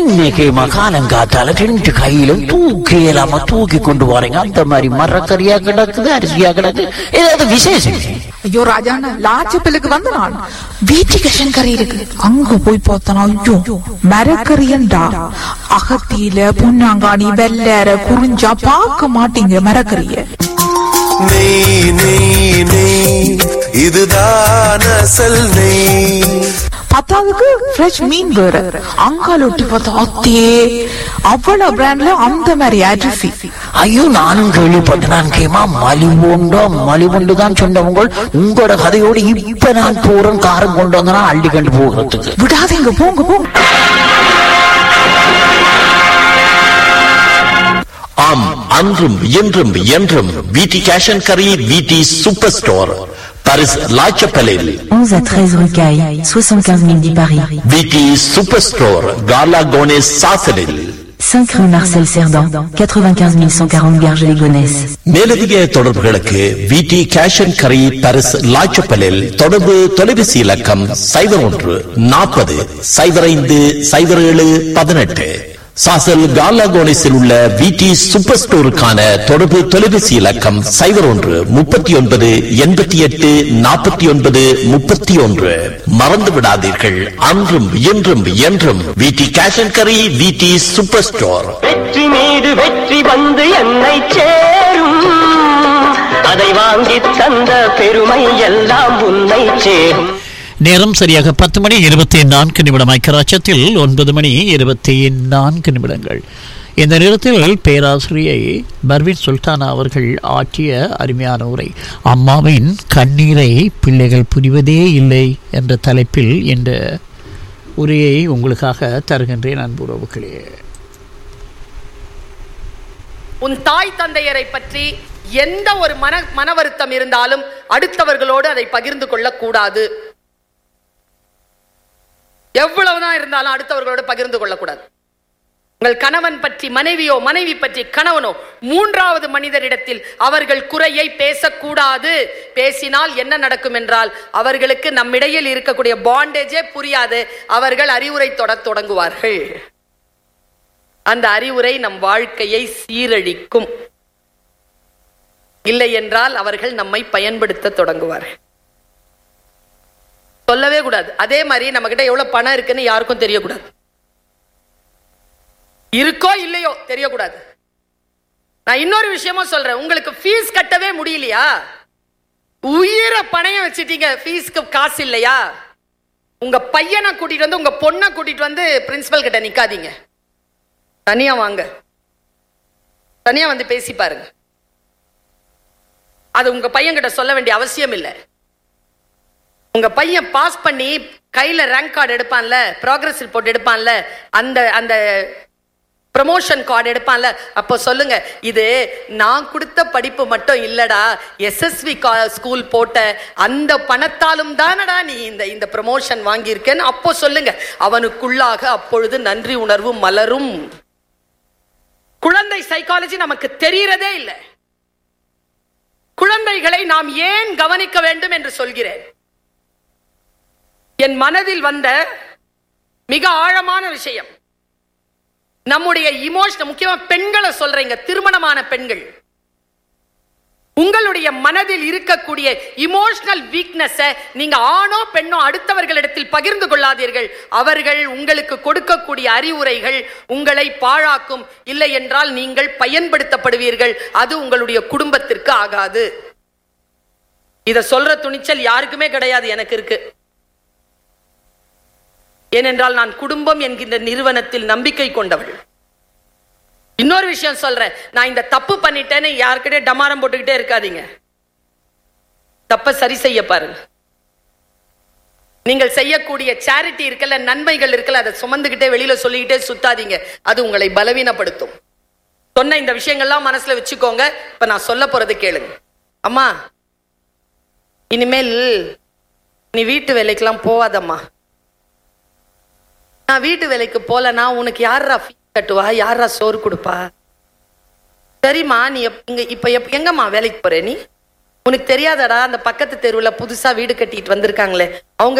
இன்னைக்கு மகாலங்காத்தால ரெண்டு கையிலும் தூக்கி இல்லாம தூக்கி கொண்டு போறீங்க அந்த மாதிரி மரக்கறியா கிடக்குது அரிசியா கிடக்கு ஏதாவது விசேஷம் ஐயோ ராஜாண்ணா லாச்சப்பிலுக்கு வந்த நான் வீட்டுக்கு கறி இருக்கு அங்க போய் பார்த்தனா ஐயோ மரக்கறியண்டா அகத்தியில பொன்னாங்காணி வெள்ளேற குறிஞ்சா பார்க்க மாட்டீங்க மரக்கறிய நெய் நெய் நெய் இதுதான் அசல் நெய் பத்தாவதுக்கு ஃப்ரெஷ் மீன் வேற அங்கால ஒட்டி பார்த்தா அத்தே அவ்வளவு பிராண்ட்ல அந்த மாதிரி அரிசி ஐயோ நானும் கேள்விப்பட்டேன் நான் கேமா மலிவுண்டோ மலிவுண்டு தான் சொன்னவங்க உங்களோட கதையோடு இப்ப நான் போறேன் காரம் கொண்டு வந்தனா அள்ளி கண்டு போகிறதுக்கு விடாதீங்க போங்க போங்க ஆம் அன்றும் இன்றும் என்றும் விடி கேஷ் அண்ட் கரி விடி சூப்பர் ஸ்டோர் பாரிஸ் லாச்சப்பலில் 11 à 13 rue Caille, 75 010 Paris. விடி சூப்பர் ஸ்டோர் கார்லா கோனேஸ் சாசலில் 5 rue Marcel Cerdan, 95 140 Garges-les-Gonesse. மேலதிக தொடர்புகளுக்கு விடி கேஷ் அண்ட் கரி பாரிஸ் லாச்சப்பலில் தொடர்பு தொலைபேசி இலக்கம் சைபர் ஒன்று நாற்பது சைபர் ஐந்து சைபர் ஏழு பதினெட்டு சாசல் கார்லா கோனேஸில் உள்ள விடி சூப்பர் ஸ்டோருக்கான தொடர்பு தொலைபேசி இலக்கம் சைபர் ஒன்று முப்பத்தி ஒன்பது எண்பத்தி எட்டு நாற்பத்தி ஒன்பது முப்பத்தி ஒன்று மறந்து விடாதீர்கள் அன்றும் இன்றும் என்றும் விடி கேஷ் அண்ட் கரி விடி சூப்பர் ஸ்டோர் வெற்றி மீது வெற்றி வந்து என்னை சேரும் அதை வாங்கி தந்த பெருமை எல்லாம் உன்னை சேரும் நேரம் சரியாக பத்து மணி இருபத்தி நான்கு நிமிடம் ஐக்கராட்சத்தில் ஒன்பது மணி இருபத்தி நான்கு நிமிடங்கள் இந்த நேரத்தில் பேராசிரியை பர்வீன் சுல்தானா அவர்கள் ஆற்றிய அருமையான உரை அம்மாவின் கண்ணீரை பிள்ளைகள் புரிவதே இல்லை என்ற தலைப்பில் இந்த உரையை உங்களுக்காக தருகின்றேன் அன்புறவுகளே உன் தாய் தந்தையரை பற்றி எந்த ஒரு மன மன வருத்தம் இருந்தாலும் அடுத்தவர்களோடு அதை பகிர்ந்து கொள்ளக்கூடாது எவ்வளவுதான் இருந்தாலும் அடுத்தவர்களோடு பகிர்ந்து கொள்ளக்கூடாது உங்கள் கணவன் பற்றி மனைவியோ மனைவி பற்றி கணவனோ மூன்றாவது மனிதரிடத்தில் அவர்கள் குறையை பேசக்கூடாது பேசினால் என்ன நடக்கும் என்றால் அவர்களுக்கு நம்மிடையில் இருக்கக்கூடிய பாண்டேஜே புரியாது அவர்கள் அறிவுரை தொட தொடங்குவார்கள் அந்த அறிவுரை நம் வாழ்க்கையை சீரழிக்கும் இல்லை என்றால் அவர்கள் நம்மை பயன்படுத்த தொடங்குவார்கள் சொல்லவே கூடாது அதே மாதிரி நம்ம கிட்ட எவ்வளவு பணம் இருக்குன்னு யாருக்கும் தெரியக்கூடாது இருக்கோ இல்லையோ தெரியக்கூடாது நான் இன்னொரு விஷயமும் சொல்றேன் உங்களுக்கு ஃபீஸ் கட்டவே முடியலையா உயிரை பணையம் வச்சிட்டீங்க ஃபீஸ்க்கு காசு இல்லையா உங்க பையனை கூட்டிட்டு வந்து உங்க பொண்ணை கூட்டிட்டு வந்து பிரின்சிபல் கிட்ட நிக்காதீங்க தனியா வாங்க தனியா வந்து பேசி பாருங்க அது உங்க பையன் கிட்ட சொல்ல வேண்டிய அவசியம் இல்லை உங்க பையன் பாஸ் பண்ணி கையில ரேங்க் கார்டு எடுப்பான்ல ப்ராக்ரஸ் ரிப்போர்ட் எடுப்பான்ல அந்த அந்த ப்ரமோஷன் கார்டு எடுப்பான்ல அப்போ சொல்லுங்க இது நான் கொடுத்த படிப்பு மட்டும் இல்லடா எஸ்எஸ்வி ஸ்கூல் போட்ட அந்த பணத்தாலும் தானடா நீ இந்த இந்த ப்ரமோஷன் வாங்கியிருக்கேன்னு அப்போ சொல்லுங்க அவனுக்குள்ளாக அப்பொழுது நன்றி உணர்வு மலரும் குழந்தை சைக்காலஜி நமக்கு தெரியறதே இல்லை குழந்தைகளை நாம் ஏன் கவனிக்க வேண்டும் என்று சொல்கிறேன் என் மனதில் வந்த மிக ஆழமான விஷயம் நம்முடைய இமோஷன் முக்கியமா பெண்களை சொல்றீங்க திருமணமான பெண்கள் உங்களுடைய மனதில் இருக்கக்கூடிய இமோஷனல் வீக்னஸ நீங்க ஆணோ பெண்ணோ அடுத்தவர்களிடத்தில் பகிர்ந்து கொள்ளாதீர்கள் அவர்கள் உங்களுக்கு கொடுக்கக்கூடிய அறிவுரைகள் உங்களை பாழாக்கும் இல்லை என்றால் நீங்கள் பயன்படுத்தப்படுவீர்கள் அது உங்களுடைய குடும்பத்திற்கு ஆகாது இத சொல்ற துணிச்சல் யாருக்குமே கிடையாது எனக்கு இருக்கு ஏனென்றால் நான் குடும்பம் என்கின்ற நிறுவனத்தில் நம்பிக்கை கொண்டவள் இன்னொரு விஷயம் சொல்றேன் நான் இந்த தப்பு பண்ணிட்டேன்னு யாருக்கிட்டே டமாரம் போட்டுக்கிட்டே இருக்காதீங்க தப்ப சரி செய்ய பாருங்க நீங்கள் செய்யக்கூடிய சேரிட்டி இருக்கல நன்மைகள் இருக்கல அதை சுமந்துகிட்டே வெளியில சொல்லிக்கிட்டே சுத்தாதீங்க அது உங்களை பலவீனப்படுத்தும் சொன்ன இந்த விஷயங்கள்லாம் மனசுல வச்சுக்கோங்க இப்ப நான் சொல்ல போறது கேளுங்க அம்மா இனிமேல் நீ வீட்டு வேலைக்கெல்லாம் போவாதம்மா நான் வீட்டு வேலைக்கு போலனா உனக்கு யாரா ஃபீஸ் கட்டுவா யாரா சோறு கொடுப்பா சரிம்மா நீ எப்- இங்க இப்ப எப்- எங்கம்மா வேலைக்கு போற நீ உனக்கு தெரியாதடா அந்த பக்கத்து தெருவுல புதுசா வீடு கட்டிட்டு வந்திருக்காங்களே அவங்க